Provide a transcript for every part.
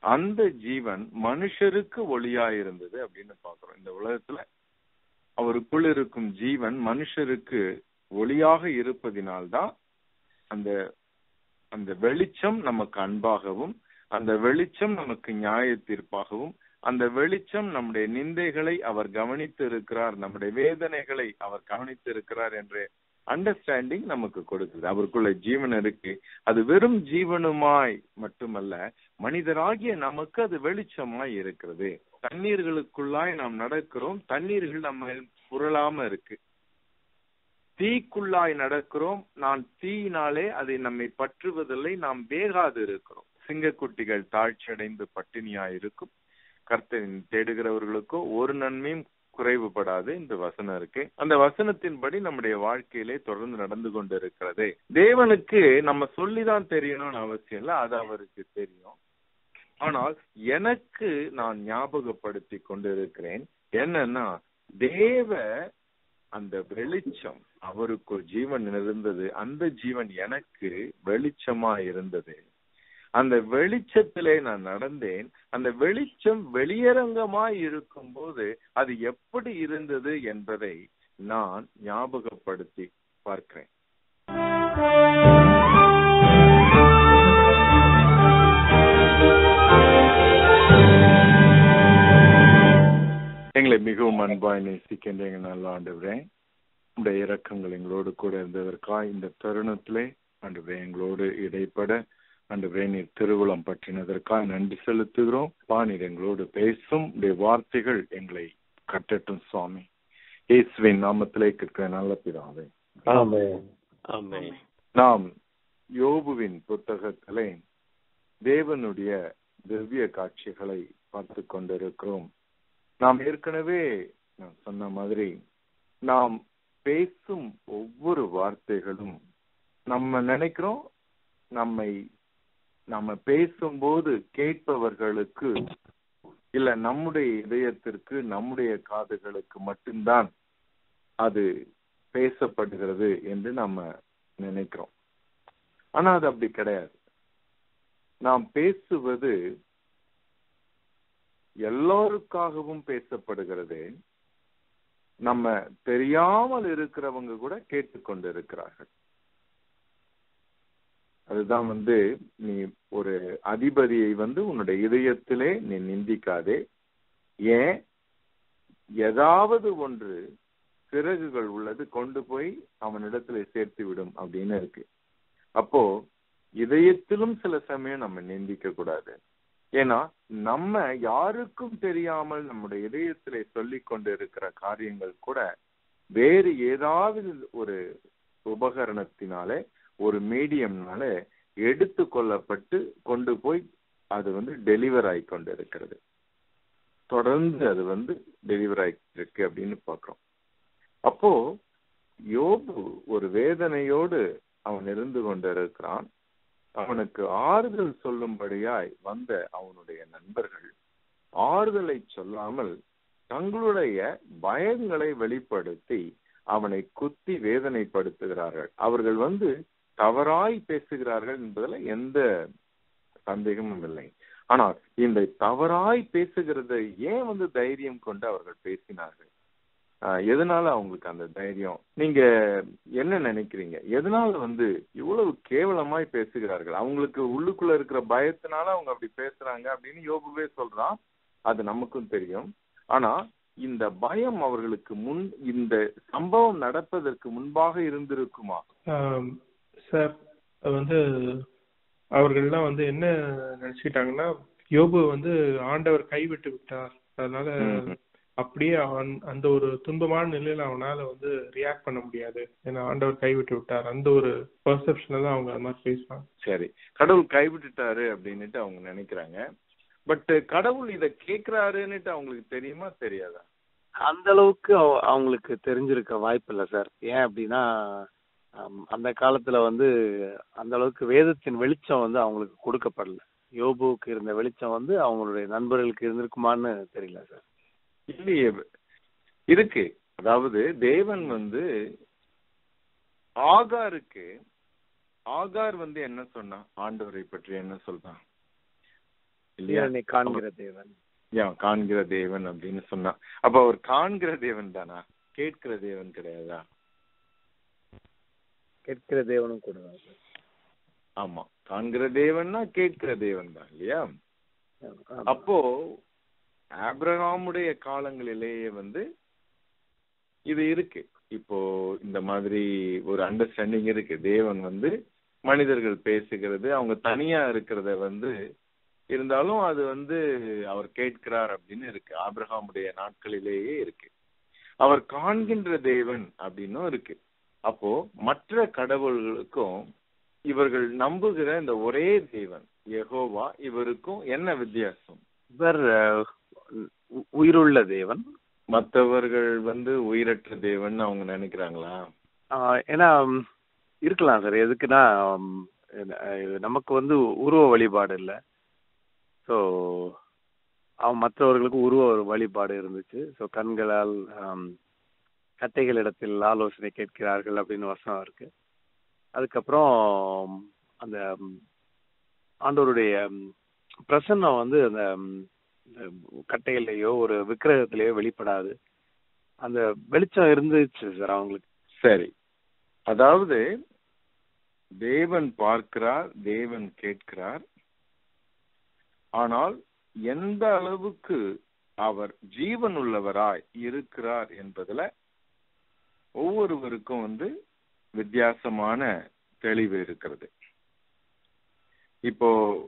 அந்த ஜீவன் மனுஷருக்கு ஒளியா இருந்தது அப்படின்னு பாக்குறோம் இந்த உலகத்துல அவருக்குள் இருக்கும் ஜீவன் மனுஷருக்கு ஒளியாக இருப்பதினால்தான் அந்த அந்த வெளிச்சம் நமக்கு அன்பாகவும் அந்த வெளிச்சம் நமக்கு நியாய தீர்ப்பாகவும் அந்த வெளிச்சம் நம்முடைய நிந்தைகளை அவர் கவனித்து இருக்கிறார் நம்முடைய வேதனைகளை அவர் கவனித்து இருக்கிறார் என்ற அண்டர்ஸ்டாண்டிங் நமக்கு கொடுக்குது அவருக்குள்ள ஜீவன் இருக்கு அது வெறும் ஜீவனுமாய் மட்டுமல்ல மனிதராகிய நமக்கு அது வெளிச்சமாய் இருக்கிறது தண்ணீர்களுக்குள்ளாய் நாம் நடக்கிறோம் தண்ணீர்கள் நம்ம புரளாம இருக்கு தீக்குள்ளாய் நடக்கிறோம் நான் தீயினாலே அதை நம்மை பற்றுவதில்லை நாம் வேகாது இருக்கிறோம் சிங்கக்குட்டிகள் தாழ்ச்சியடைந்து பட்டினியாய் இருக்கும் கர்த்தரின் தேடுகிறவர்களுக்கோ ஒரு நன்மையும் குறைவுபடாது இந்த வசனம் இருக்கு அந்த வசனத்தின்படி நம்முடைய வாழ்க்கையிலே தொடர்ந்து நடந்து கொண்டு இருக்கிறது தேவனுக்கு நம்ம சொல்லிதான் தெரியணும்னு அவசியம் இல்லை அது அவருக்கு தெரியும் ஆனால் எனக்கு நான் ஞாபகப்படுத்தி கொண்டு இருக்கிறேன் என்னன்னா தேவ அந்த வெளிச்சம் அவருக்கு ஜீவன் இருந்தது அந்த ஜீவன் எனக்கு வெளிச்சமா இருந்தது அந்த வெளிச்சத்திலே நான் நடந்தேன் அந்த வெளிச்சம் வெளியரங்கமாய் இருக்கும் போது அது எப்படி இருந்தது என்பதை நான் ஞாபகப்படுத்தி பார்க்கிறேன் எங்களை மிகவும் அன்பாய் நேசிக்கின்ற எங்கள் நல்ல ஆண்டுகிறேன் உடைய இரக்கங்கள் எங்களோடு கூட இருந்ததற்காக இந்த தருணத்திலே ஆண்டுகிறேன் எங்களோடு இடைப்பட ஆண்டவரே நீர் திருவுளம் பற்றினதற்காக நன்றி செலுத்துகிறோம் பாணீர் எங்களோடு பேசும் உடைய வார்த்தைகள் எங்களை கட்டட்டும் சுவாமி இயேசுவின் நாமத்திலே கேட்கிற நல்ல பிதாவே நாம் யோபுவின் புத்தகத்திலே தேவனுடைய திவ்ய காட்சிகளை பார்த்து கொண்டிருக்கிறோம் நாம் ஏற்கனவே நான் சொன்ன மாதிரி நாம் பேசும் ஒவ்வொரு வார்த்தைகளும் நம்ம நினைக்கிறோம் நம்மை நம்ம பேசும்போது கேட்பவர்களுக்கு இல்ல நம்முடைய இதயத்திற்கு நம்முடைய காதுகளுக்கு மட்டும்தான் அது பேசப்படுகிறது என்று நம்ம நினைக்கிறோம் ஆனா அது அப்படி கிடையாது நாம் பேசுவது எல்லோருக்காகவும் பேசப்படுகிறது நம்ம தெரியாமல் இருக்கிறவங்க கூட கேட்டுக்கொண்டு இருக்கிறார்கள் அதுதான் வந்து நீ ஒரு அதிபதியை வந்து உன்னுடைய இதயத்திலே நீ நிந்திக்காதே ஏன் ஏதாவது ஒன்று சிறகுகள் உள்ளது கொண்டு போய் அவனிடத்துல சேர்த்து விடும் அப்படின்னு இருக்கு அப்போ இதயத்திலும் சில சமயம் நம்ம நிந்திக்க கூடாது ஏன்னா நம்ம யாருக்கும் தெரியாமல் நம்முடைய இதயத்திலே சொல்லி கொண்டு இருக்கிற காரியங்கள் கூட வேறு ஏதாவது ஒரு உபகரணத்தினாலே ஒரு மீடியம்னால எடுத்து கொள்ளப்பட்டு கொண்டு போய் அது வந்து டெலிவர் ஆகி கொண்டு இருக்கிறது தொடர்ந்து அது வந்து டெலிவர் ஆகிட்டு இருக்கு அப்படின்னு பாக்குறோம் அப்போ யோபு ஒரு வேதனையோடு அவன் இருந்து கொண்டிருக்கிறான் அவனுக்கு ஆறுதல் சொல்லும்படியாய் வந்த அவனுடைய நண்பர்கள் ஆறுதலை சொல்லாமல் தங்களுடைய பயங்களை வெளிப்படுத்தி அவனை குத்தி வேதனைப்படுத்துகிறார்கள் அவர்கள் வந்து தவறாய் பேசுகிறார்கள் என்பதில் எந்த சந்தேகமும் இல்லை ஆனால் இந்த தவறாய் பேசுகிறதை ஏன் வந்து தைரியம் கொண்டு அவர்கள் பேசினார்கள் எதனால அவங்களுக்கு அந்த தைரியம் நீங்க என்ன நினைக்கிறீங்க எதனால வந்து இவ்வளவு கேவலமாய் பேசுகிறார்கள் அவங்களுக்கு உள்ளுக்குள்ள இருக்கிற பயத்தினால அவங்க அப்படி பேசுறாங்க அப்படின்னு யோகுவே சொல்றான் அது நமக்கும் தெரியும் ஆனா இந்த பயம் அவர்களுக்கு முன் இந்த சம்பவம் நடப்பதற்கு முன்பாக இருந்திருக்குமா சார் வந்து அவர்கள்லாம் வந்து என்ன நினைச்சுக்கிட்டாங்கன்னா யோபு வந்து ஆண்டவர் கைவிட்டு விட்டார் அதனால அப்படியே அவன் அந்த ஒரு துன்பமான நிலையில அவனால வந்து ரியாக்ட் பண்ண முடியாது ஏன்னா ஆண்டவர் கைவிட்டு விட்டார் அந்த ஒரு பெர்செப்ஷன்ல தான் அவங்க அது மாதிரி பேசுவாங்க சரி கடவுள் கைவிட்டுட்டாரு அப்படின்னுட்டு அவங்க நினைக்கிறாங்க பட் கடவுள் இத கேக்குறாருன்னுட்டு அவங்களுக்கு தெரியுமா தெரியாதா அந்த அளவுக்கு அவங்களுக்கு தெரிஞ்சிருக்க வாய்ப்பு இல்லை சார் ஏன் அப்படின்னா அந்த காலத்துல வந்து அந்த அளவுக்கு வேதத்தின் வெளிச்சம் வந்து அவங்களுக்கு கொடுக்கப்படல யோபுவுக்கு இருந்த வெளிச்சம் வந்து அவங்களுடைய நண்பர்களுக்கு இருந்திருக்குமான்னு தெரியல சார் இல்லையே இருக்கு அதாவது தேவன் வந்து ஆகாருக்கு ஆகார் வந்து என்ன சொன்னா ஆண்டவரை பற்றி என்ன சொல்றான் இல்லையா நீ காண்கிற தேவன் யா காண்கிற தேவன் அப்படின்னு சொன்னா அப்ப அவர் காண்கிற தேவன் தானா கேட்கிற தேவன் கிடையாதா கேட்கிற தேவனும் கூட தான் சார் ஆமா காண்கிற தேவன்னா கேட்கிற தேவன் தான் இல்லையா ஆமா. அப்போ ஆபிரகாமுடைய காலங்களிலேயே வந்து இது இருக்கு இப்போ இந்த மாதிரி ஒரு அண்டர்ஸ்டாண்டிங் இருக்கு தேவன் வந்து மனிதர்கள் பேசுகிறது அவங்க தனியா இருக்கிறத வந்து இருந்தாலும் அது வந்து அவர் கேட்கிறார் அப்படின்னு இருக்கு ஆபிரகாமுடைய நாட்களிலேயே இருக்கு அவர் காண்கின்ற தேவன் அப்படின்னும் இருக்கு அப்போ மற்ற கடவுள்களுக்கும் இவர்கள் நம்புகிற இந்த ஒரே தேவன் யெகோவா இவருக்கும் என்ன வித்தியாசம் இவர் அஹ், உ- உயிருள்ள தேவன் மற்றவர்கள் வந்து உயிரற்ற தேவன் அவங்க நினைக்கிறாங்களா ஆஹ் ஏன்னா ம், இருக்கலாம் சார் எதுக்குன்னா ம், அஹ், நமக்கு வந்து உருவ வழிபாடு இல்லை ஸோ அவன் மற்றவர்களுக்கு உருவ ஒரு வழிபாடு இருந்துச்சு ஸோ கண்களால் ஆம், கட்டைகளிடத்தில் ஆலோசனை கேட்கிறார்கள் அப்படின்னு வசனம் இருக்கு அதுக்கப்புறம் அந்த ம், ஆண்டவருடைய ம், பிரசன்னம் வந்து அந்த ம், இந்த கட்டைகள்லயோ ஒரு விக்கிரகத்திலேயோ வெளிப்படாது அந்த வெளிச்சம் இருந்துச்சு சார் அவங்களுக்கு சரி அதாவது தேவன் பார்க்கிறார் தேவன் கேட்கிறார் ஆனால் எந்த அளவுக்கு அவர் ஜீவன் உள்ளவராய் இருக்கிறார் என்பதுல ஒவ்வொருவருக்கும் வந்து வித்தியாசமான தெளிவு இருக்கிறது இப்போ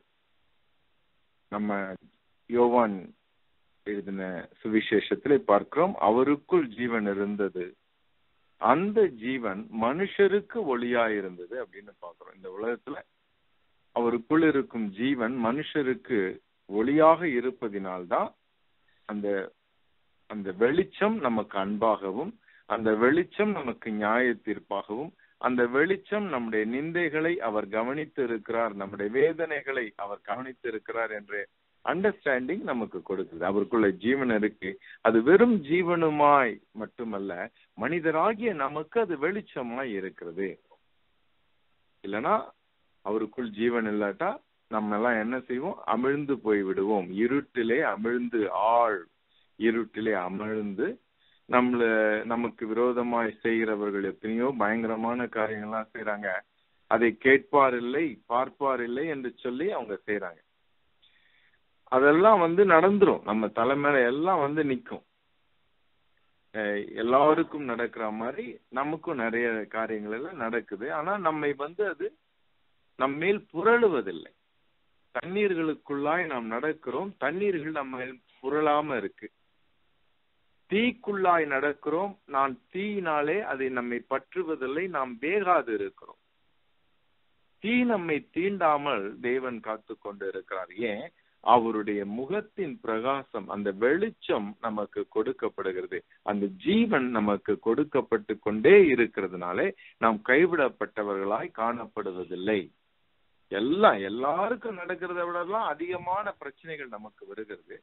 நம்ம யோவான் எழுதின சுவிசேஷத்திலே பார்க்கிறோம் அவருக்குள் ஜீவன் இருந்தது அந்த ஜீவன் மனுஷருக்கு ஒளியாயிருந்தது அப்படின்னு பார்க்கிறோம் இந்த உலகத்துல அவருக்குள் இருக்கும் ஜீவன் மனுஷருக்கு ஒளியாக இருப்பதினால்தான் அந்த அந்த வெளிச்சம் நமக்கு அன்பாகவும் அந்த வெளிச்சம் நமக்கு நியாய தீர்ப்பாகவும் அந்த வெளிச்சம் நம்முடைய நிந்தைகளை அவர் கவனித்து இருக்கிறார் நம்முடைய வேதனைகளை அவர் கவனித்து இருக்கிறார் என்ற அண்டர்ஸ்டாண்டிங் நமக்கு கொடுக்குது அவருக்குள்ள ஜீவன் இருக்கு அது வெறும் ஜீவனுமாய் மட்டுமல்ல மனிதராகிய நமக்கு அது வெளிச்சமாய் இருக்கிறது இல்லனா அவருக்குள் ஜீவன் இல்லாட்டா நம்ம எல்லாம் என்ன செய்வோம் அமிழ்ந்து போய் விடுவோம் இருட்டிலே அமிழ்ந்து ஆள் இருட்டிலே அமிழ்ந்து நம்மள நமக்கு விரோதமாய் செய்கிறவர்கள் எத்தனையோ பயங்கரமான காரியங்கள்லாம் செய்யறாங்க அதை கேட்பார் இல்லை பார்ப்பார் இல்லை என்று சொல்லி அவங்க செய்யறாங்க அதெல்லாம் வந்து நடந்துரும் நம்ம தலைமையில எல்லாம் வந்து நிக்கும் அஹ் எல்லாருக்கும் நடக்கிற மாதிரி நமக்கும் நிறைய காரியங்கள் எல்லாம் நடக்குது ஆனா நம்மை வந்து அது நம்மேல் புரளுவதில்லை தண்ணீர்களுக்குள்ளாய் நாம் நடக்கிறோம் தண்ணீர்கள் நம்ம புரளாம இருக்கு தீக்குள்ளாய் நடக்கிறோம் நான் தீயினாலே அதை நம்மை பற்றுவதில்லை நாம் வேகாது இருக்கிறோம் தீ நம்மை தீண்டாமல் தேவன் காத்து கொண்டு இருக்கிறார் ஏன் அவருடைய முகத்தின் பிரகாசம் அந்த வெளிச்சம் நமக்கு கொடுக்கப்படுகிறது அந்த ஜீவன் நமக்கு கொடுக்கப்பட்டு கொண்டே இருக்கிறதுனாலே நாம் கைவிடப்பட்டவர்களாய் காணப்படுவதில்லை எல்லாம் எல்லாருக்கும் நடக்கிறத விடலாம் அதிகமான பிரச்சனைகள் நமக்கு வருகிறது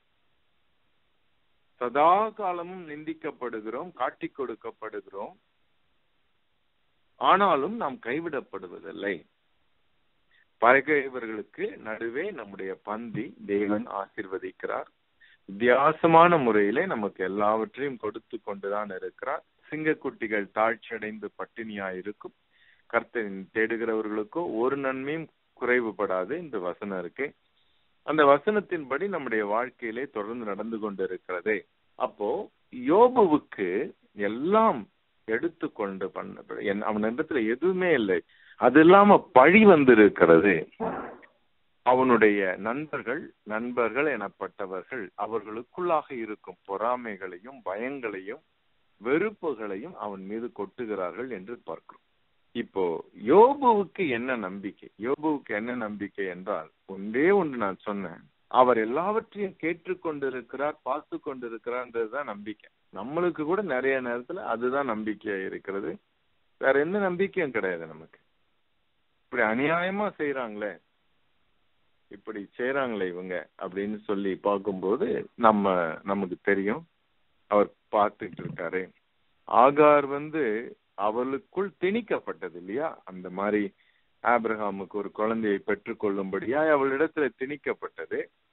சதா காலமும் நிந்திக்கப்படுகிறோம் காட்டிக் கொடுக்கப்படுகிறோம் ஆனாலும் நாம் கைவிடப்படுவதில்லை பகைவர்களுக்கு நடுவே நம்முடைய பந்தி தேவன் ஆசிர்வதிக்கிறார் வித்தியாசமான முறையிலே நமக்கு எல்லாவற்றையும் கொடுத்து கொண்டுதான் இருக்கிறார் சிங்கக்குட்டிகள் தாழ்ச்சியடைந்து பட்டினியாய் இருக்கும் கர்த்தரின் தேடுகிறவர்களுக்கோ ஒரு நன்மையும் குறைவுபடாது இந்த வசனம் இருக்கு அந்த வசனத்தின்படி நம்முடைய வாழ்க்கையிலே தொடர்ந்து நடந்து கொண்டிருக்கிறது அப்போ யோபுவுக்கு எல்லாம் எடுத்துக்கொண்டு பண்ண அவனிடத்துல எதுவுமே இல்லை அது இல்லாம பழி வந்திருக்கிறது அவனுடைய நண்பர்கள் நண்பர்கள் எனப்பட்டவர்கள் அவர்களுக்குள்ளாக இருக்கும் பொறாமைகளையும் பயங்களையும் வெறுப்புகளையும் அவன் மீது கொட்டுகிறார்கள் என்று பார்க்கிறோம் இப்போ யோபுவுக்கு என்ன நம்பிக்கை யோபுவுக்கு என்ன நம்பிக்கை என்றால் ஒன்றே ஒன்று நான் சொன்னேன் அவர் எல்லாவற்றையும் கேட்டுக்கொண்டிருக்கிறார் பார்த்து கொண்டிருக்கிறார்ன்றதுதான் நம்பிக்கை நம்மளுக்கு கூட நிறைய நேரத்துல அதுதான் நம்பிக்கையா இருக்கிறது வேற எந்த நம்பிக்கையும் கிடையாது நமக்கு இப்படி அநியாயமா செய்யறாங்களே இப்படி செய்யறாங்களே இவங்க அப்படின்னு சொல்லி பார்க்கும்போது நம்ம நமக்கு தெரியும் அவர் பார்த்துட்டு இருக்காரு ஆகார் வந்து அவளுக்குள் திணிக்கப்பட்டது இல்லையா அந்த மாதிரி ஆப்ரஹாமுக்கு ஒரு குழந்தையை பெற்றுக்கொள்ளும்படியா அவளிடத்துல திணிக்கப்பட்டது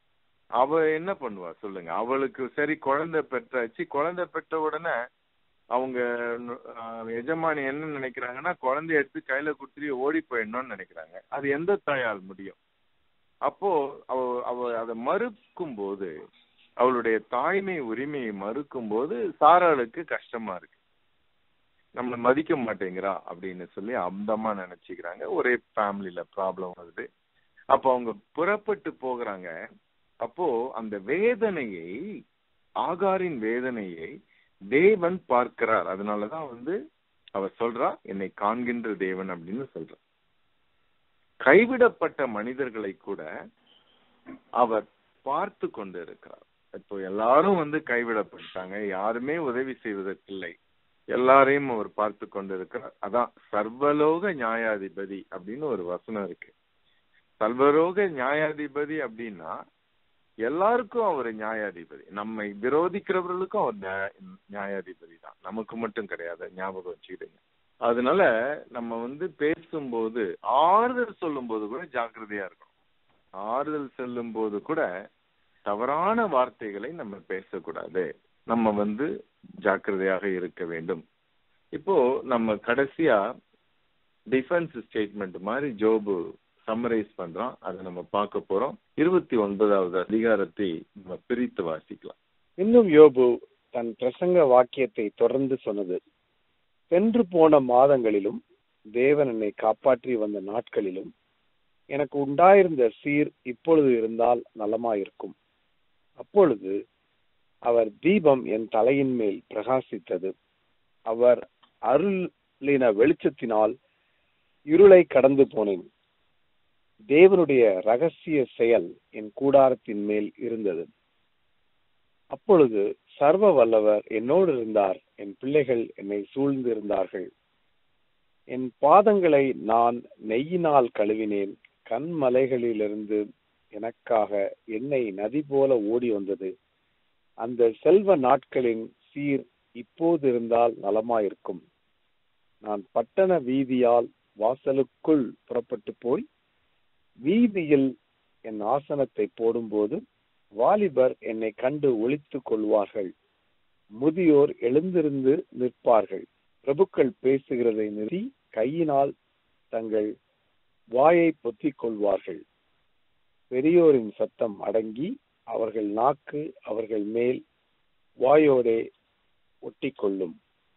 அவ என்ன பண்ணுவா சொல்லுங்க அவளுக்கு சரி குழந்தை பெற்றாச்சு குழந்தை பெற்ற உடனே அவங்க அஹ், எஜமானி என்ன நினைக்கிறாங்கன்னா குழந்தைய எடுத்து கையில கொடுத்துட்டு ஓடி போயிடணும்னு நினைக்கிறாங்க அது எந்த தாயால் முடியும் அப்போ அவ அவ அதை மறுக்கும் போது அவளுடைய தாய்மை உரிமையை மறுக்கும் போது சாராளுக்கு கஷ்டமா இருக்கு நம்மளை மதிக்க மாட்டேங்கிறா அப்படின்னு சொல்லி அந்தமா நினைச்சுக்கிறாங்க ஒரே ஃபேமிலில ப்ராப்ளம் வருது அப்போ அவங்க புறப்பட்டு போகிறாங்க அப்போ அந்த வேதனையை ஆகாரின் வேதனையை தேவன் பார்க்கிறார் அதனாலதான் வந்து அவர் சொல்றா என்னை காண்கின்ற தேவன் அப்படின்னு சொல்றா கைவிடப்பட்ட மனிதர்களை கூட அவர் பார்த்து கொண்டு இருக்கிறார் இப்போ எல்லாரும் வந்து கைவிடப்பட்டாங்க யாருமே உதவி செய்வதற்கில்லை எல்லாரையும் அவர் பார்த்து கொண்டு இருக்கிறார் அதான் சர்வலோக நியாயாதிபதி அப்படின்னு ஒரு வசனம் இருக்கு சர்வலோக நியாயாதிபதி அப்படின்னா எல்லாருக்கும் அவர் நியாயாதிபதி நம்மை விரோதிக்கிறவர்களுக்கும் அவர் நியா- நியாயாதிபதி தான் நமக்கு மட்டும் கிடையாது ஞாபகம் வச்சுக்கிடுங்க அதனால நம்ம வந்து பேசும்போது ஆறுதல் சொல்லும்போது கூட ஜாக்கிரதையா இருக்கணும் ஆறுதல் சொல்லும் போது கூட தவறான வார்த்தைகளை நம்ம பேசக்கூடாது நம்ம வந்து ஜாக்கிரதையாக இருக்க வேண்டும் இப்போ நம்ம கடைசியா டிஃபென்ஸ் ஸ்டேட்மெண்ட் மாதிரி ஜோபு சம்மரைஸ் பண்றோம் அதை நம்ம பார்க்க போறோம் இருபத்தி ஒன்பதாவது அதிகாரத்தை நம்ம பிரித்து வாசிக்கலாம் இன்னும் யோபு தன் பிரசங்க வாக்கியத்தை தொடர்ந்து சொன்னது சென்று போன மாதங்களிலும் தேவன் என்னை காப்பாற்றி வந்த நாட்களிலும் எனக்கு உண்டாயிருந்த சீர் இப்பொழுது இருந்தால் நலமாயிருக்கும் அப்பொழுது அவர் தீபம் என் தலையின் மேல் பிரகாசித்தது அவர் அருளின வெளிச்சத்தினால் இருளை கடந்து போனேன் தேவனுடைய ரகசிய செயல் என் கூடாரத்தின் மேல் இருந்தது அப்பொழுது சர்வ வல்லவர் என்னோடு இருந்தார் என் பிள்ளைகள் என்னை சூழ்ந்திருந்தார்கள் என் பாதங்களை நான் நெய்யினால் கழுவினேன் கண்மலைகளிலிருந்து எனக்காக எண்ணெய் நதி போல ஓடி வந்தது அந்த செல்வ நாட்களின் சீர் இப்போது இருந்தால் நலமாயிருக்கும் நான் பட்டண வீதியால் வாசலுக்குள் புறப்பட்டு போய் வீதியில் என் ஆசனத்தை போடும்போது வாலிபர் என்னை கண்டு ஒளித்துக் கொள்வார்கள் முதியோர் எழுந்திருந்து நிற்பார்கள் பிரபுக்கள் பேசுகிறதை நிறுத்தி கையினால் தங்கள் வாயை பொத்திக் கொள்வார்கள் பெரியோரின் சத்தம் அடங்கி அவர்கள் நாக்கு அவர்கள் மேல் வாயோடே ஒட்டிக்கொள்ளும்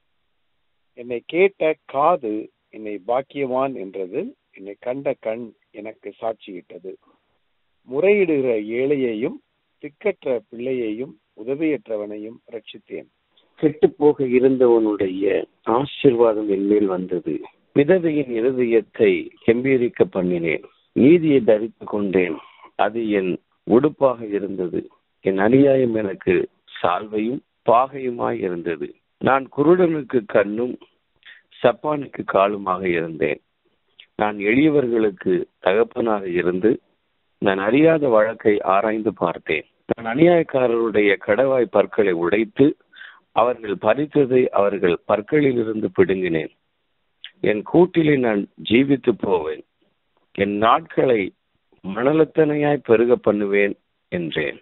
என்னை கேட்ட காது என்னை பாக்கியவான் என்றது என்னை கண்ட கண் எனக்கு சாட்சியிட்டது முறையிடுகிற ஏழையையும் திக்கற்ற பிள்ளையையும் உதவியற்றவனையும் ரட்சித்தேன் கெட்டு போக இருந்தவனுடைய ஆசீர்வாதம் என் மேல் வந்தது விதவையின் இருதயத்தை கெம்பீரிக்க பண்ணினேன் நீதியை தரித்துக் கொண்டேன் அது என் உடுப்பாக இருந்தது என் அநியாயம் எனக்கு சால்வையும் பாகையுமாய் இருந்தது நான் குருடனுக்கு கண்ணும் சப்பானுக்கு காலுமாக இருந்தேன் நான் எளியவர்களுக்கு தகப்பனாக இருந்து நான் அறியாத வழக்கை ஆராய்ந்து பார்த்தேன் நான் அநியாயக்காரருடைய கடவாய் பற்களை உடைத்து அவர்கள் பறித்ததை அவர்கள் பற்களிலிருந்து பிடுங்கினேன் என் கூட்டிலே நான் ஜீவித்து போவேன் என் நாட்களை மணலத்தனையாய் பெருக பண்ணுவேன் என்றேன்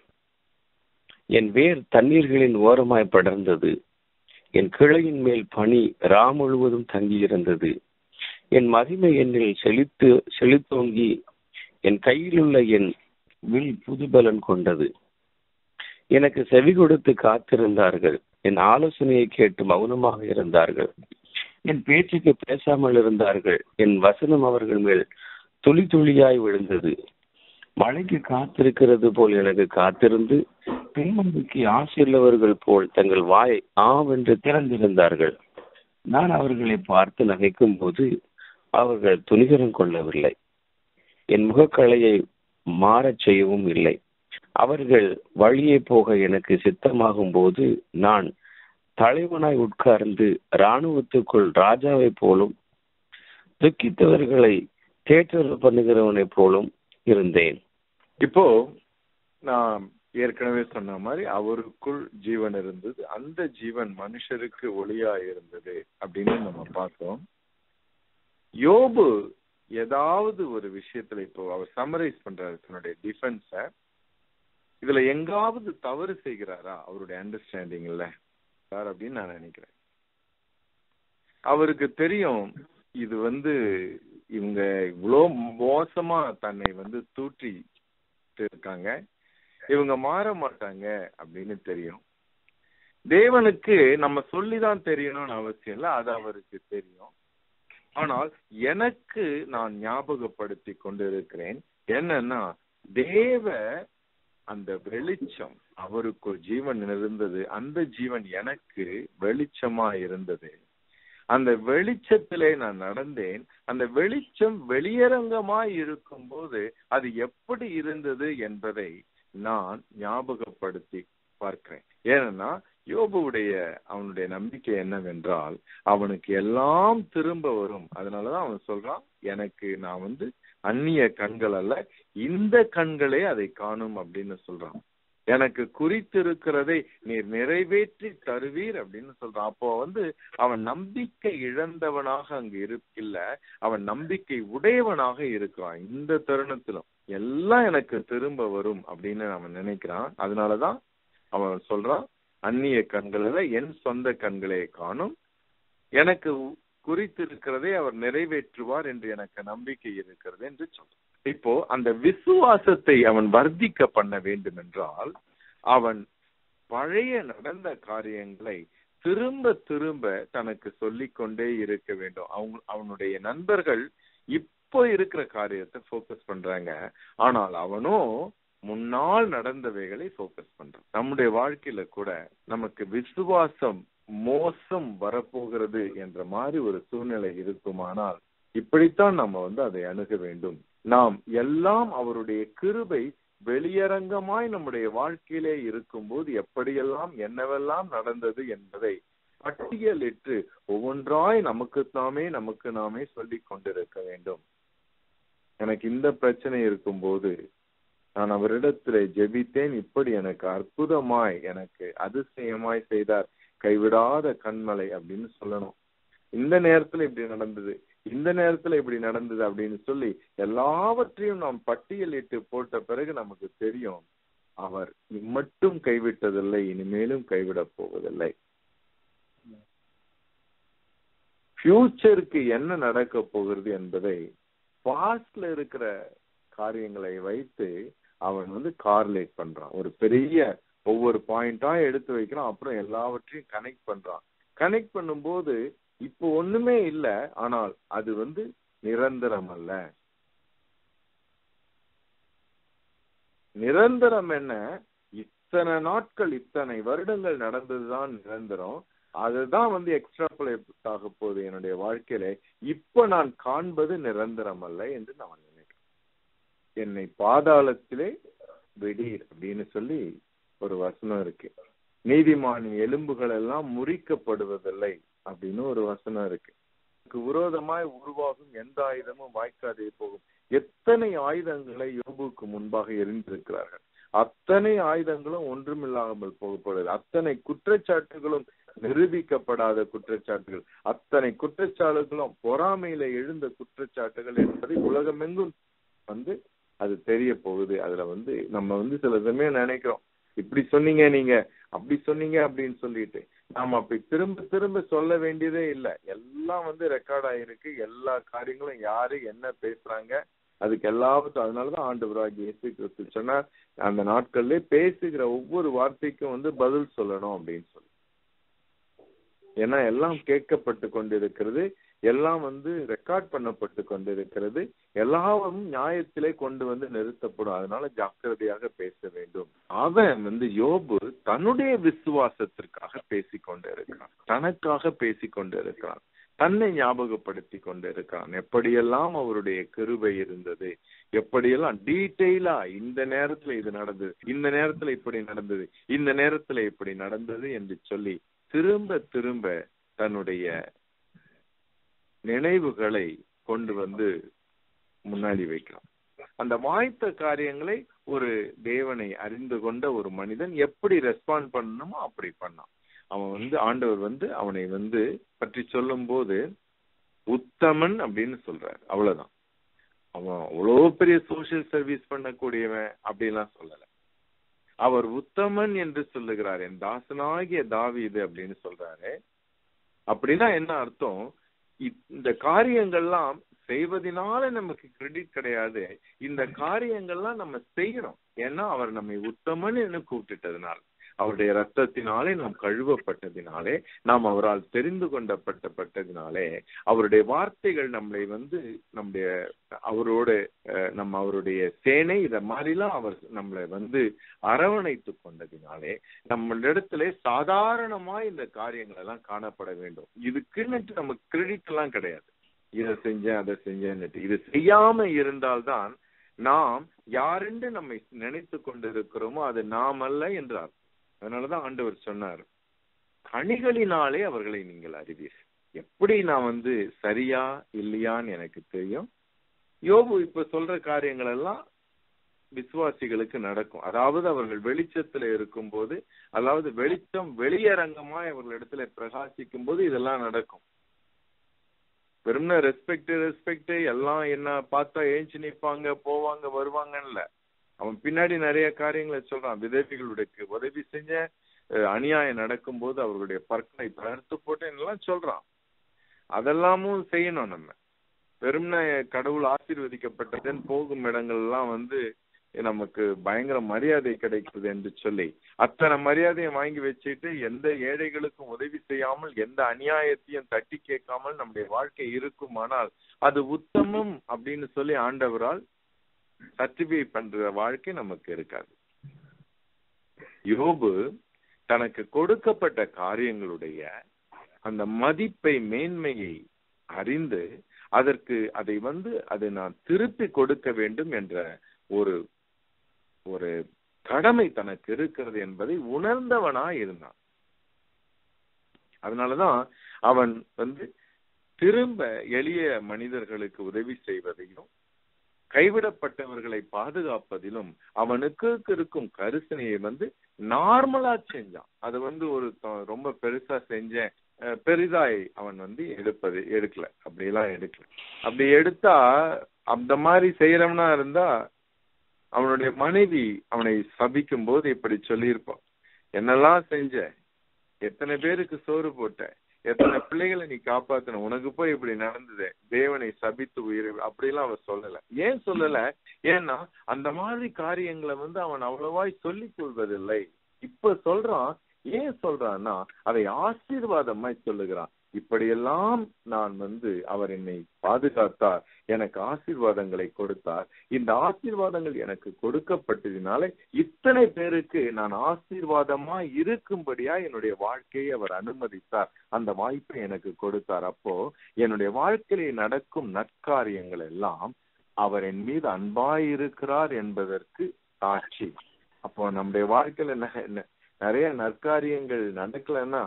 என் வேர் தண்ணீர்களின் ஓரமாய் படர்ந்தது என் கிளையின் மேல் பனி ரா முழுவதும் தங்கியிருந்தது என் மகிமை என்னில் செழித்து செழித்தோங்கி என் கையிலுள்ள என் வில் புதுபலன் கொண்டது எனக்கு செவி கொடுத்து காத்திருந்தார்கள் என் ஆலோசனையை கேட்டு மௌனமாக இருந்தார்கள் என் பேச்சுக்கு பேசாமல் இருந்தார்கள் என் வசனம் அவர்கள் மேல் துளி துளியாய் விழுந்தது மழைக்கு காத்திருக்கிறது போல் எனக்கு காத்திருந்து பெண்மணிக்கு ஆசையுள்ளவர்கள் போல் தங்கள் வாயை ஆவென்று திறந்திருந்தார்கள் நான் அவர்களை பார்த்து நகைக்கும் போது அவர்கள் துணிகரம் கொள்ளவில்லை என் முகக்கலையை மாறச் செய்யவும் இல்லை அவர்கள் வழியே போக எனக்கு சித்தமாகும் போது நான் தலைவனாய் உட்கார்ந்து இராணுவத்துக்குள் ராஜாவைப் போலும் துக்கித்தவர்களை தேற்றல் பண்ணுகிறவனைப் போலும் இருந்தேன் இப்போ நான் ஏற்கனவே சொன்ன மாதிரி அவருக்குள் ஜீவன் இருந்தது அந்த ஜீவன் மனுஷருக்கு ஒளியா இருந்தது அப்படின்னு நம்ம பார்த்தோம் யோபு ஏதாவது ஒரு விஷயத்துல இப்போ அவர் சம்மரைஸ் பண்றாரு தன்னுடைய டிஃபென்ஸ இதுல எங்காவது தவறு செய்கிறாரா அவருடைய அண்டர்ஸ்டாண்டிங்ல சார் அப்படின்னு நான் நினைக்கிறேன் அவருக்கு தெரியும் இது வந்து இவங்க இவ்வளோ மோசமா தன்னை வந்து தூற்றி இருக்காங்க இவங்க மாற மாட்டாங்க அப்படின்னு தெரியும் தேவனுக்கு நம்ம சொல்லிதான் தெரியணும்னு அவசியம் இல்லை அது அவருக்கு தெரியும் ஆனால் எனக்கு நான் ஞாபகப்படுத்தி கொண்டிருக்கிறேன் என்னன்னா தேவ அந்த வெளிச்சம் அவருக்கு ஒரு ஜீவன் இருந்தது அந்த ஜீவன் எனக்கு வெளிச்சமா இருந்தது அந்த வெளிச்சத்திலே நான் நடந்தேன் அந்த வெளிச்சம் வெளியரங்கமாய் இருக்கும்போது அது எப்படி இருந்தது என்பதை நான் ஞாபகப்படுத்தி பார்க்கிறேன் ஏன்னா யோபுடைய அவனுடைய நம்பிக்கை என்னவென்றால் அவனுக்கு எல்லாம் திரும்ப வரும் அதனாலதான் அவன் சொல்றான் எனக்கு நான் வந்து அந்நிய கண்கள் அல்ல இந்த கண்களே அதை காணும் அப்படின்னு சொல்றான் எனக்கு குறித்திருக்கிறதை நீர் நிறைவேற்றி தருவீர் அப்படின்னு சொல்றான் அப்போ வந்து அவன் நம்பிக்கை இழந்தவனாக அங்கு இருக்கில்ல அவன் நம்பிக்கை உடையவனாக இருக்கிறான் இந்த தருணத்திலும் எல்லாம் எனக்கு திரும்ப வரும் அப்படின்னு அவன் நினைக்கிறான் அதனாலதான் அவன் சொல்றான் அந்நிய கண்களில் என் சொந்த கண்களே காணும் எனக்கு குறித்திருக்கிறதை அவர் நிறைவேற்றுவார் என்று எனக்கு நம்பிக்கை இருக்கிறது என்று சொல்றான் இப்போ அந்த விசுவாசத்தை அவன் வர்த்திக்க பண்ண வேண்டும் என்றால் அவன் பழைய நடந்த காரியங்களை திரும்ப திரும்ப தனக்கு சொல்லிக் கொண்டே இருக்க வேண்டும் அவங்க அவனுடைய நண்பர்கள் இப்போ இருக்கிற காரியத்தை போக்கஸ் பண்றாங்க ஆனால் அவனும் முன்னால் நடந்தவைகளை போக்கஸ் பண்றான் நம்முடைய வாழ்க்கையில கூட நமக்கு விசுவாசம் மோசம் வரப்போகிறது என்ற மாதிரி ஒரு சூழ்நிலை இருக்குமானால் இப்படித்தான் நம்ம வந்து அதை அணுக வேண்டும் நாம் எல்லாம் அவருடைய கிருபை வெளியரங்கமாய் நம்முடைய வாழ்க்கையிலே இருக்கும்போது எப்படியெல்லாம் என்னவெல்லாம் நடந்தது என்பதை பட்டியலிட்டு ஒவ்வொன்றாய் நமக்கு நாமே நமக்கு நாமே சொல்லிக் கொண்டிருக்க வேண்டும் எனக்கு இந்த பிரச்சனை இருக்கும்போது நான் அவரிடத்துல ஜெபித்தேன் இப்படி எனக்கு அற்புதமாய் எனக்கு அதிசயமாய் செய்தார் கைவிடாத கண்மலை அப்படின்னு சொல்லணும் இந்த நேரத்துல இப்படி நடந்தது இந்த நேரத்துல இப்படி நடந்தது அப்படின்னு சொல்லி எல்லாவற்றையும் நாம் பட்டியலிட்டு போட்ட பிறகு நமக்கு தெரியும் அவர் மட்டும் கைவிட்டதில்லை இனிமேலும் கைவிடப் போவதில்லை ஃபியூச்சருக்கு என்ன நடக்க போகிறது என்பதை பாஸ்ட்ல இருக்கிற காரியங்களை வைத்து அவன் வந்து கார்லேட் பண்றான் ஒரு பெரிய ஒவ்வொரு பாயிண்டா எடுத்து வைக்கிறான் அப்புறம் எல்லாவற்றையும் கனெக்ட் பண்றான் கனெக்ட் பண்ணும்போது இப்போ ஒண்ணுமே இல்ல ஆனால் அது வந்து நிரந்தரம் அல்ல நிரந்தரம் என்ன இத்தனை நாட்கள் இத்தனை வருடங்கள் நடந்ததுதான் நிரந்தரம் அதுதான் வந்து எக்ஸ்ட்ராபுலேட் ஆக போகுது என்னுடைய வாழ்க்கையில இப்ப நான் காண்பது நிரந்தரம் அல்ல என்று நான் நினைக்கிறேன் என்னை பாதாளத்திலே வெடீர் அப்படின்னு சொல்லி ஒரு வசனம் இருக்கு நீதிமானின் எலும்புகள் எல்லாம் முறிக்கப்படுவதில்லை அப்படின்னு ஒரு வசனம் இருக்கு விரோதமாய் உருவாகும் எந்த ஆயுதமும் வாய்க்காதே போகும் எத்தனை ஆயுதங்களை யோபுக்கு முன்பாக எரிந்திருக்கிறார்கள் அத்தனை ஆயுதங்களும் ஒன்றுமில்லாமல் போகப்படுது அத்தனை குற்றச்சாட்டுகளும் நிரூபிக்கப்படாத குற்றச்சாட்டுகள் அத்தனை குற்றச்சாட்டுகளும் பொறாமையில எழுந்த குற்றச்சாட்டுகள் என்பதை உலகமெங்கும் வந்து அது தெரிய போகுது அதுல வந்து நம்ம வந்து சில சமயம் நினைக்கிறோம் இப்படி சொன்னீங்க நீங்க அப்படி சொன்னீங்க அப்படின்னு சொல்லிட்டு நாம அப்படி திரும்ப திரும்ப சொல்ல வேண்டியதே இல்லை எல்லாம் வந்து ரெக்கார்ட் ஆயிருக்கு எல்லா காரியங்களும் யாரு என்ன பேசுறாங்க அதுக்கு எல்லாத்துக்கும் அதனாலதான் ஆண்டவராகி இயேசு கிறிஸ்து சொன்னார் அந்த நாட்கள்ல பேசுகிற ஒவ்வொரு வார்த்தைக்கும் வந்து பதில் சொல்லணும் அப்படின்னு சொல்லி ஏன்னா எல்லாம் கேட்கப்பட்டு கொண்டிருக்கிறது எல்லாம் வந்து ரெக்கார்ட் பண்ணப்பட்டு கொண்டிருக்கிறது எல்லாவும் நியாயத்திலே கொண்டு வந்து நிறுத்தப்படும் அதனால ஜாக்கிரதையாக பேச வேண்டும் அவன் வந்து யோபு தன்னுடைய விசுவாசத்திற்காக பேசிக் கொண்டிருக்கிறான் தனக்காக பேசிக் கொண்டிருக்கிறான் தன்னை ஞாபகப்படுத்தி கொண்டிருக்கிறான் எப்படியெல்லாம் அவருடைய கிருபை இருந்தது எப்படியெல்லாம் டீட்டெயிலா இந்த நேரத்துல இது நடந்தது இந்த நேரத்துல இப்படி நடந்தது இந்த நேரத்துல இப்படி நடந்தது என்று சொல்லி திரும்ப திரும்ப தன்னுடைய நினைவுகளை கொண்டு வந்து முன்னாடி வைக்கலாம் அந்த வாய்த்த காரியங்களை ஒரு தேவனை அறிந்து கொண்ட ஒரு மனிதன் எப்படி ரெஸ்பாண்ட் பண்ணணுமோ அப்படி பண்ணான் அவன் வந்து ஆண்டவர் வந்து அவனை வந்து பற்றி சொல்லும் போது உத்தமன் அப்படின்னு சொல்றாரு அவ்வளவுதான் அவன் அவ்வளோ பெரிய சோசியல் சர்வீஸ் பண்ணக்கூடியவன் அப்படின்லாம் சொல்லல அவர் உத்தமன் என்று சொல்லுகிறார் என் தாசனாகிய தாவீது அப்படின்னு சொல்றாரு அப்படின்னா என்ன அர்த்தம் இ- இந்த காரியங்கள்லாம் செய்வதனால நமக்கு கிரெடிட் கிடையாது இந்த காரியங்கள்லாம் நம்ம செய்யறோம் ஏன்னா அவர் நம்மை உத்தமன் என்று கூப்பிட்டுட்டதுனால அவருடைய ரத்தத்தினாலே நாம் கழுவப்பட்டதினாலே நாம் அவரால் தெரிந்து கொண்டப்பட்டப்பட்டதினாலே அவருடைய வார்த்தைகள் நம்மளை வந்து நம்முடைய அவரோட அஹ், நம்ம அவருடைய சேனை இத மாதிரிலாம் அவர் நம்மளை வந்து அரவணைத்து கொண்டதினாலே நம்மளிடத்துல சாதாரணமா இந்த காரியங்கள் எல்லாம் காணப்பட வேண்டும் இதுக்குன்னுட்டு நமக்கு கிரெடிட் எல்லாம் கிடையாது இதை செஞ்சேன் அதை செஞ்சேன்னுட்டு இது செய்யாம இருந்தால்தான் நாம் யாரென்று நம்மை நினைத்து கொண்டிருக்கிறோமோ அது நாம் அல்ல என்றார் அதனாலதான் ஆண்டவர் சொன்னார் கனிகளினாலே அவர்களை நீங்கள் அறிவீர் எப்படி நான் வந்து சரியா இல்லையான்னு எனக்கு தெரியும் யோபு இப்ப சொல்ற காரியங்கள் எல்லாம் விசுவாசிகளுக்கு நடக்கும் அதாவது அவர்கள் வெளிச்சத்துல இருக்கும்போது அதாவது வெளிச்சம் வெளியரங்கமாய் அவர்களிடத்துல பிரகாசிக்கும் போது இதெல்லாம் நடக்கும் வெறும்னா ரெஸ்பெக்ட் ரெஸ்பெக்ட் எல்லாம் என்ன பார்த்தா ஏஞ்சி நிப்பாங்க போவாங்க வருவாங்கன்னு அவன் பின்னாடி நிறைய காரியங்களை சொல்றான் விதவைகளுடைய உதவி செஞ்ச அஹ், அநியாயம் நடக்கும்போது அவர்களுடைய பற்களை தகர்த்து போட்டேன் எல்லாம் சொல்றான் அதெல்லாமும் செய்யணும் நம்ம வெறும்னா கடவுள் ஆசீர்வதிக்கப்பட்டதுன்னு போகும் இடங்கள் எல்லாம் வந்து நமக்கு பயங்கர மரியாதை கிடைக்குது என்று சொல்லி அத்தனை மரியாதையை வாங்கி வச்சுட்டு எந்த ஏழைகளுக்கும் உதவி செய்யாமல் எந்த அநியாயத்தையும் தட்டி கேட்காமல் நம்முடைய வாழ்க்கை இருக்குமானால் அது உத்தமம் அப்படின்னு சொல்லி ஆண்டவரால் சர்டிஃபை பண்ற வாழ்க்கை நமக்கு இருக்காது யோபு தனக்கு கொடுக்கப்பட்ட காரியங்களுடைய அந்த மதிப்பை மேன்மையை அறிந்து அதற்கு அதை வந்து அதை நான் திருப்பி கொடுக்க வேண்டும் என்ற ஒரு ஒரு கடமை தனக்கு இருக்கிறது என்பதை உணர்ந்தவனா இருந்தான் அதனாலதான் அவன் வந்து திரும்ப எளிய மனிதர்களுக்கு உதவி செய்வதையும் கைவிடப்பட்டவர்களை பாதுகாப்பதிலும் அவனுக்கு இருக்கும் கரிசனையை வந்து நார்மலா செஞ்சான் அது வந்து ஒரு த- ரொம்ப பெருசா செஞ்சேன் அஹ் பெரிதாய் அவன் வந்து எடுப்பது எடுக்கல அப்படியெல்லாம் எடுக்கல அப்படி எடுத்தா அந்த மாதிரி செய்யறவனா இருந்தா அவனுடைய மனைவி அவனை சபிக்கும் போது இப்படி சொல்லியிருப்பான் என்னெல்லாம் செஞ்ச எத்தனை பேருக்கு சோறு போட்ட எத்தனை பிள்ளைகளை நீ காப்பாத்தன உனக்கு போய் இப்படி நடந்தது தேவனை சபித்து உயிர் அப்படிலாம் அவன் சொல்லல ஏன் சொல்லல ஏன்னா அந்த மாதிரி காரியங்களை வந்து அவன் அவ்வளவாய் சொல்லிக் கொள்வதில்லை இப்ப சொல்றான் ஏன் சொல்றான்னா அதை ஆசீர்வாதமாய் சொல்லுகிறான் இப்படியெல்லாம் நான் வந்து அவர் என்னை பாதுகாத்தார் எனக்கு ஆசீர்வாதங்களை கொடுத்தார் இந்த ஆசீர்வாதங்கள் எனக்கு கொடுக்கப்பட்டதினால இத்தனை பேருக்கு நான் ஆசீர்வாதமா இருக்கும்படியா என்னுடைய வாழ்க்கையை அவர் அனுமதித்தார் அந்த வாய்ப்பை எனக்கு கொடுத்தார் அப்போ என்னுடைய வாழ்க்கையிலே நடக்கும் நற்காரியங்கள் எல்லாம் அவர் என் மீது அன்பாயிருக்கிறார் என்பதற்கு சாட்சி அப்போ நம்முடைய வாழ்க்கையில ந- ந- நிறைய நற்காரியங்கள் நடக்கலைன்னா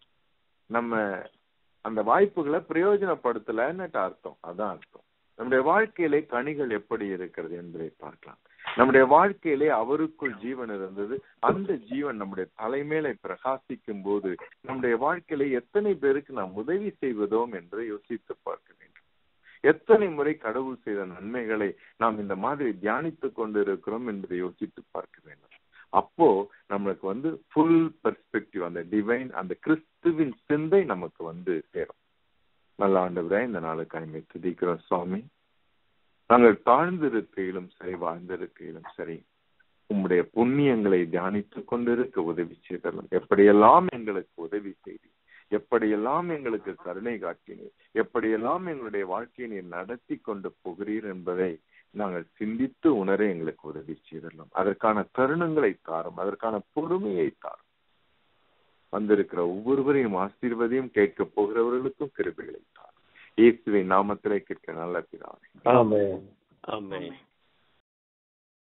நம்ம அந்த வாய்ப்புகளை பிரயோஜனப்படுத்தலன்னுட்டு அர்த்தம் அதான் அர்த்தம் நம்முடைய வாழ்க்கையிலே கனிகள் எப்படி இருக்கிறது என்பதை பார்க்கலாம் நம்முடைய வாழ்க்கையிலே அவருக்குள் ஜீவன் இருந்தது அந்த ஜீவன் நம்முடைய தலைமையில பிரகாசிக்கும் போது நம்முடைய வாழ்க்கையிலே எத்தனை பேருக்கு நாம் உதவி செய்வதோம் என்று யோசித்து பார்க்க வேண்டும் எத்தனை முறை கடவுள் செய்த நன்மைகளை நாம் இந்த மாதிரி தியானித்துக் கொண்டு இருக்கிறோம் என்பதை யோசித்து பார்க்க வேண்டும் அப்போ நம்மளுக்கு வந்து ஃபுல் பெர்ஸ்பெக்டிவ் அந்த டிவைன் அந்த கிறிஸ்துவின் சிந்தை நமக்கு வந்து சேரும் நல்ல ஆண்டவரே இந்த நாளுக்கு அனிமை துதிக்கிறோம் சுவாமி நாங்கள் தாழ்ந்திருக்கையிலும் சரி வாழ்ந்திருக்கையிலும் சரி உம்முடைய புண்ணியங்களை தியானித்துக் கொண்டிருக்க உதவி செய்தலும் எப்படியெல்லாம் எங்களுக்கு உதவி செய்தி எப்படியெல்லாம் எங்களுக்கு கருணை காட்டினீர் எப்படியெல்லாம் எங்களுடைய வாழ்க்கையை நீர் நடத்தி கொண்டு போகிறீர் என்பதை நாங்கள் சிந்தித்து உணர எங்களுக்கு உதவி செய்தரலாம் அதற்கான தருணங்களை தாரும் அதற்கான பொறுமையை தாரும் வந்திருக்கிற ஒவ்வொருவரையும் ஆசீர்வதையும் கேட்க போகிறவர்களுக்கும் கிருபைகளை தாரும் இயேசுவின் நாமத்திலே கேட்க நல்ல பிதாவே ஆமென் ஆமென்